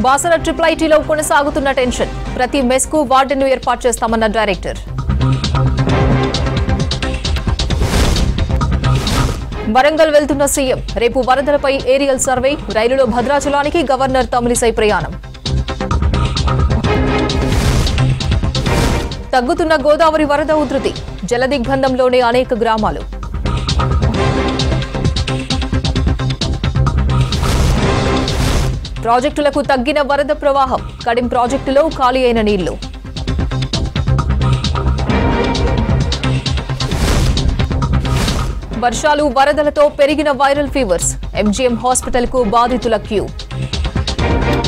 Basara triple ఐటీలో కొనసాగుతున్న tension ప్రతి మెస్ కు వార్డెన్ను ఏర్పాటు చేస్తామన్న డైరెక్టర్ వరంగల్ వెళ్తున్న సీఎం రేపు వరదలపై ఏరియల్ సర్వే రైలులో భద్రాచలానికి గవర్నర్ తమిళిసై ప్రయాణం తగ్గుతున్న గోదావరి వరద ఉధృతి జలదిగ్బంధంలోనే అనేక గ్రామాలు ప్రాజెక్టులకు తగ్గిన వరద ప్రవాహం కడిం ప్రాజెక్టులో ఖాళీ అయిన నీళ్లు వర్షాలు వరదలతో పెరిగిన వైరల్ ఫీవర్స్ ఎంజీఎం హాస్పిటల్కు బాధితుల క్యూ